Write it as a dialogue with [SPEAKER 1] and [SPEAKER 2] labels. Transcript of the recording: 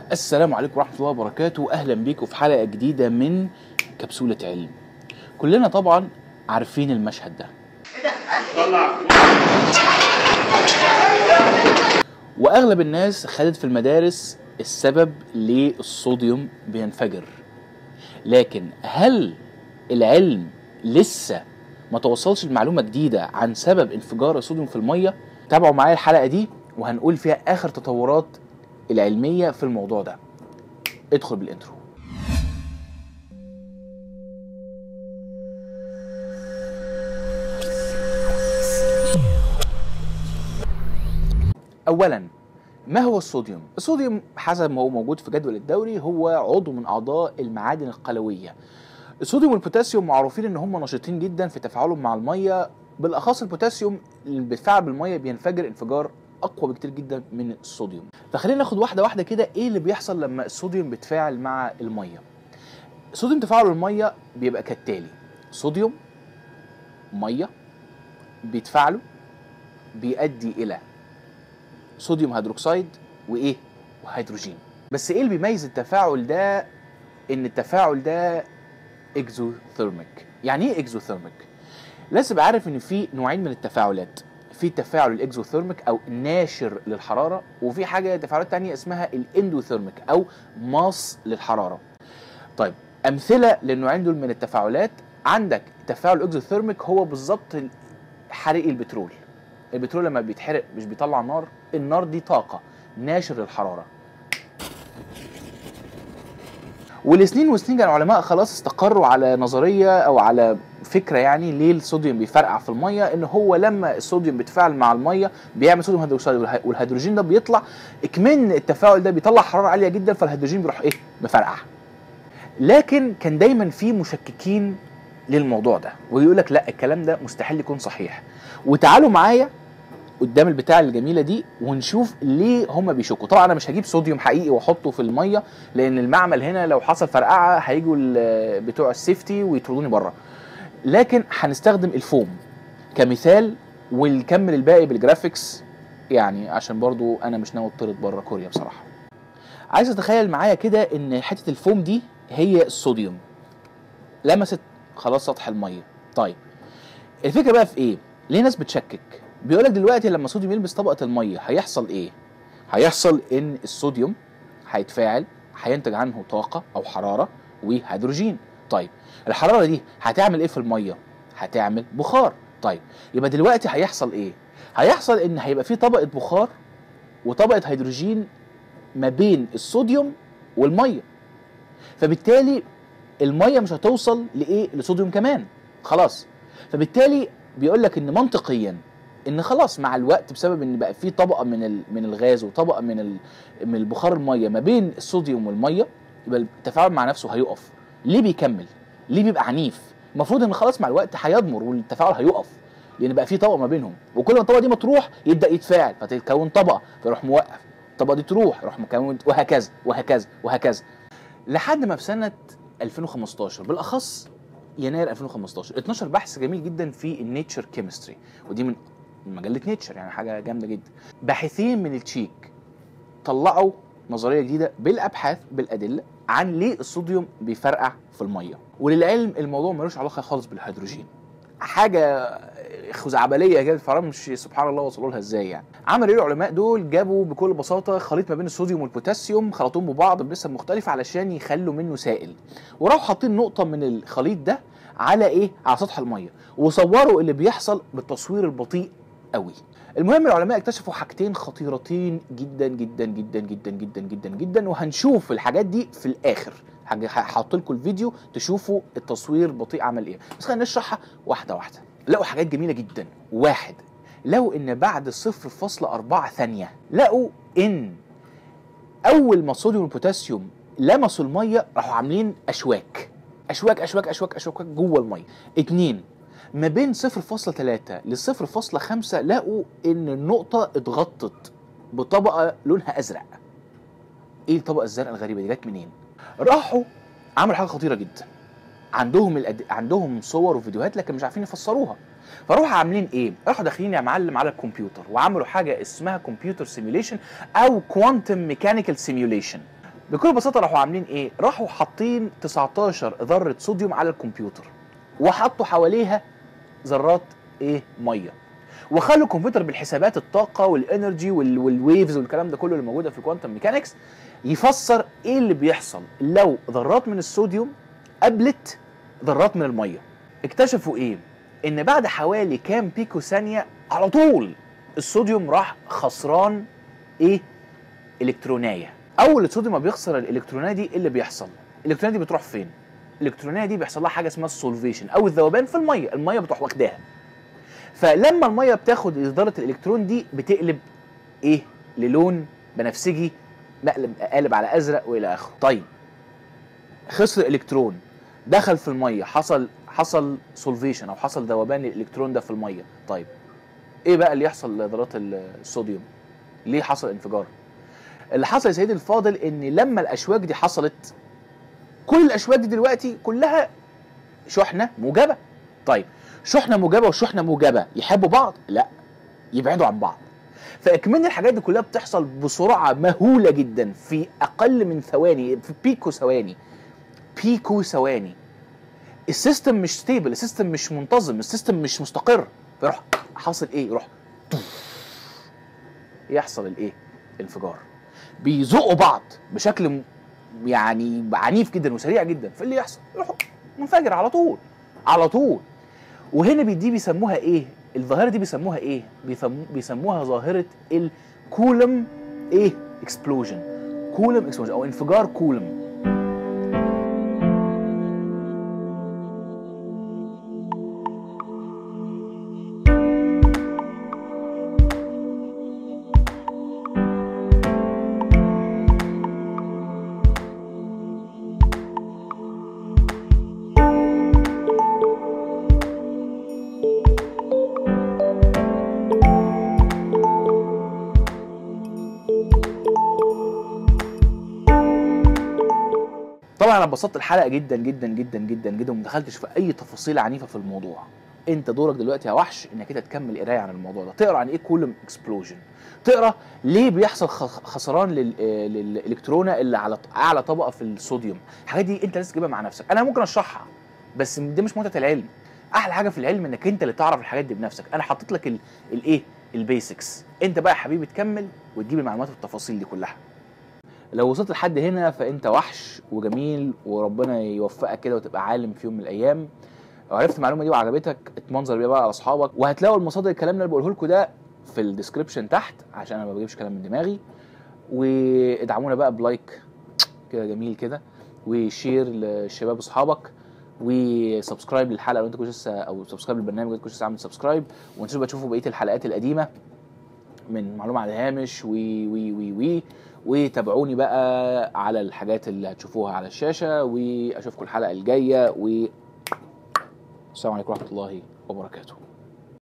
[SPEAKER 1] السلام عليكم ورحمة الله وبركاته أهلا بيكم في حلقة جديدة من كبسولة علم كلنا طبعا عارفين المشهد ده وأغلب الناس خدت في المدارس السبب ليه الصوديوم بينفجر لكن هل العلم لسه ما توصلش لمعلومة جديدة عن سبب انفجار الصوديوم في المية تابعوا معايا الحلقة دي وهنقول فيها آخر تطورات العلمية في الموضوع ده ادخل بالانترو اولا ما هو الصوديوم الصوديوم حسب ما هو موجود في جدول الدوري هو عضو من اعضاء المعادن القلويه الصوديوم والبوتاسيوم معروفين ان هم نشيطين جدا في تفاعلهم مع الميه بالاخص البوتاسيوم اللي بيتفاعل بالميه بينفجر انفجار اقوى بكتير جدا من الصوديوم فخلينا ناخد واحده واحده كده ايه اللي بيحصل لما الصوديوم بيتفاعل مع الميه صوديوم تفاعل الميه بيبقى كالتالي صوديوم ميه بيتفاعلوا بيؤدي الى صوديوم هيدروكسيد وايه وهيدروجين بس ايه اللي بيميز التفاعل ده ان التفاعل ده اكزوثيرميك يعني ايه اكزوثيرميك لازم تبقى عارف ان في نوعين من التفاعلات في التفاعل الاكزوثيرميك او ناشر للحراره وفي حاجه تفاعلات تانية اسمها الاندوثيرميك او ماص للحراره طيب امثله للنوعين دول من التفاعلات عندك التفاعل الاكزوثيرميك هو بالظبط حريق البترول البترول لما بيتحرق مش بيطلع نار النار دي طاقه ناشر للحراره ولسنين وسنين كان العلماء خلاص استقروا على نظريه او على فكره يعني ليه الصوديوم بيفرقع في الميه ان هو لما الصوديوم بيتفاعل مع الميه بيعمل صوديوم هيدروكسيد والهيدروجين ده بيطلع اكمن التفاعل ده بيطلع حراره عاليه جدا فالهيدروجين بيروح ايه مفرقع لكن كان دايما في مشككين للموضوع ده ويقول لك لا الكلام ده مستحيل يكون صحيح وتعالوا معايا قدام البتاع الجميله دي ونشوف ليه هم بيشكوا طبعا انا مش هجيب صوديوم حقيقي واحطه في الميه لان المعمل هنا لو حصل فرقعه هيجوا بتوع السيفتي ويطردوني بره لكن هنستخدم الفوم كمثال ونكمل الباقي بالجرافيكس يعني عشان برضو انا مش ناوي اطرد بره كوريا بصراحه عايز اتخيل معايا كده ان حته الفوم دي هي الصوديوم لمست خلاص سطح الميه طيب الفكره بقى في ايه ليه ناس بتشكك بيقول لك دلوقتي لما الصوديوم يلمس طبقه الميه هيحصل ايه هيحصل ان الصوديوم هيتفاعل هينتج عنه طاقه او حراره وهيدروجين طيب الحراره دي هتعمل ايه في الميه هتعمل بخار طيب يبقى دلوقتي هيحصل ايه هيحصل ان هيبقى في طبقه بخار وطبقه هيدروجين ما بين الصوديوم والميه فبالتالي الميه مش هتوصل لايه لصوديوم كمان خلاص فبالتالي بيقول لك ان منطقيا ان خلاص مع الوقت بسبب ان بقى في طبقه من من الغاز وطبقه من من البخار الميه ما بين الصوديوم والميه يبقى التفاعل مع نفسه هيقف ليه بيكمل ليه بيبقى عنيف المفروض ان خلاص مع الوقت هيضمر والتفاعل هيقف لان بقى في طبقه ما بينهم وكل ما الطبقه دي ما تروح يبدا يتفاعل فتتكون طبقه فيروح موقف الطبقه دي تروح يروح مكون وهكذا وهكذا وهكذا لحد ما في سنه 2015 بالاخص يناير 2015 12 بحث جميل جدا في النيتشر كيمستري ودي من مجله نيتشر يعني حاجه جامده جدا باحثين من التشيك طلعوا نظريه جديده بالابحاث بالادله عن ليه الصوديوم بيفرقع في الميه وللعلم الموضوع ملوش علاقه خالص بالهيدروجين حاجه خزعبليه كده فرمش سبحان الله وصلوا لها ازاي يعني عمل ايه العلماء دول جابوا بكل بساطه خليط ما بين الصوديوم والبوتاسيوم خلطوهم ببعض بنسب مختلفه علشان يخلوا منه سائل وراحوا حاطين نقطه من الخليط ده على ايه على سطح الميه وصوروا اللي بيحصل بالتصوير البطيء قوي المهم العلماء اكتشفوا حاجتين خطيرتين جدا جدا جدا جدا جدا جدا جدا وهنشوف الحاجات دي في الاخر هحط لكم الفيديو تشوفوا التصوير البطيء عمل ايه بس خلينا نشرحها واحده واحده لقوا حاجات جميله جدا واحد لقوا ان بعد 0.4 ثانيه لقوا ان اول ما الصوديوم والبوتاسيوم لمسوا الميه راحوا عاملين اشواك اشواك اشواك اشواك اشواك جوه الميه اتنين ما بين 0.3 ل 0.5 لقوا ان النقطه اتغطت بطبقه لونها ازرق ايه الطبقه الزرقاء الغريبه دي جت منين راحوا عملوا حاجه خطيره جدا عندهم الأد... عندهم صور وفيديوهات لكن مش عارفين يفسروها فروحوا عاملين ايه راحوا داخلين يا معلم على الكمبيوتر وعملوا حاجه اسمها كمبيوتر سيميوليشن او كوانتم ميكانيكال سيميوليشن بكل بساطه راحوا عاملين ايه راحوا حاطين 19 ذره صوديوم على الكمبيوتر وحطوا حواليها ذرات ايه ميه وخلوا الكمبيوتر بالحسابات الطاقه والانرجي وال- والويفز والكلام ده كله اللي موجوده في الكوانتم ميكانكس يفسر ايه اللي بيحصل لو ذرات من الصوديوم قابلت ذرات من الميه اكتشفوا ايه ان بعد حوالي كام بيكو ثانيه على طول الصوديوم راح خسران ايه الكترونايه اول الصوديوم ما بيخسر الالكترونيه دي ايه اللي بيحصل الالكترونيه دي بتروح فين الالكترونيه دي بيحصل لها حاجه اسمها السولفيشن او الذوبان في الميه الميه بتروح واخداها فلما الميه بتاخد ذره الالكترون دي بتقلب ايه للون بنفسجي مقلب قالب على ازرق والى اخره طيب خسر الكترون دخل في الميه حصل حصل سولفيشن او حصل ذوبان الالكترون ده في الميه طيب ايه بقى اللي يحصل لذرات الصوديوم ليه حصل انفجار اللي حصل يا سيدي الفاضل ان لما الاشواك دي حصلت كل الاشواك دي دلوقتي كلها شحنه موجبه طيب شحنه موجبه وشحنه موجبه يحبوا بعض لا يبعدوا عن بعض فاكمن الحاجات دي كلها بتحصل بسرعه مهوله جدا في اقل من ثواني في بيكو ثواني بيكو ثواني السيستم مش ستيبل السيستم مش منتظم السيستم مش مستقر فيروح حاصل ايه يروح يحصل الايه انفجار بيزقوا بعض بشكل م- يعني عنيف جدا وسريع جدا فاللي يحصل يروح منفجر على طول على طول وهنا بي- دي بيسموها ايه الظاهره دي بيسموها ايه بيسمو بيسموها ظاهره الكولم ايه اكسبلوجن كولم اكسبلوجن او انفجار كولم طبعا انا بسطت الحلقه جدا جدا جدا جدا جدا وما دخلتش في اي تفاصيل عنيفه في الموضوع انت دورك دلوقتي يا وحش انك انت تكمل قرايه عن الموضوع ده تقرا عن ايه كولوم اكسبلوجن تقرا ليه بيحصل خ- خسران لل- آه، للالكترونه اللي على ط- اعلى طبقه في الصوديوم الحاجات دي انت لازم تجيبها مع نفسك انا ممكن اشرحها بس دي مش متعه العلم احلى حاجه في العلم انك انت اللي تعرف الحاجات دي بنفسك انا حطيت لك ال- الايه البيسكس انت بقى يا حبيبي تكمل وتجيب المعلومات والتفاصيل دي كلها لو وصلت لحد هنا فانت وحش وجميل وربنا يوفقك كده وتبقى عالم في يوم من الايام لو عرفت المعلومه دي وعجبتك اتمنظر بيها بقى على اصحابك وهتلاقوا المصادر الكلام اللي انا بقوله لكم ده في الديسكربشن تحت عشان انا ما بجيبش كلام من دماغي وادعمونا بقى بلايك كده جميل كده وشير للشباب اصحابك وسبسكرايب للحلقه لو انت كنت لسه او سبسكرايب للبرنامج لو انت كنت لسه عامل سبسكرايب وما تنسوش بقى تشوفوا بقيه الحلقات القديمه من معلومه على الهامش وي وي وي وي وتابعوني بقى على الحاجات اللي هتشوفوها على الشاشه واشوفكم الحلقه الجايه و السلام عليكم ورحمه الله وبركاته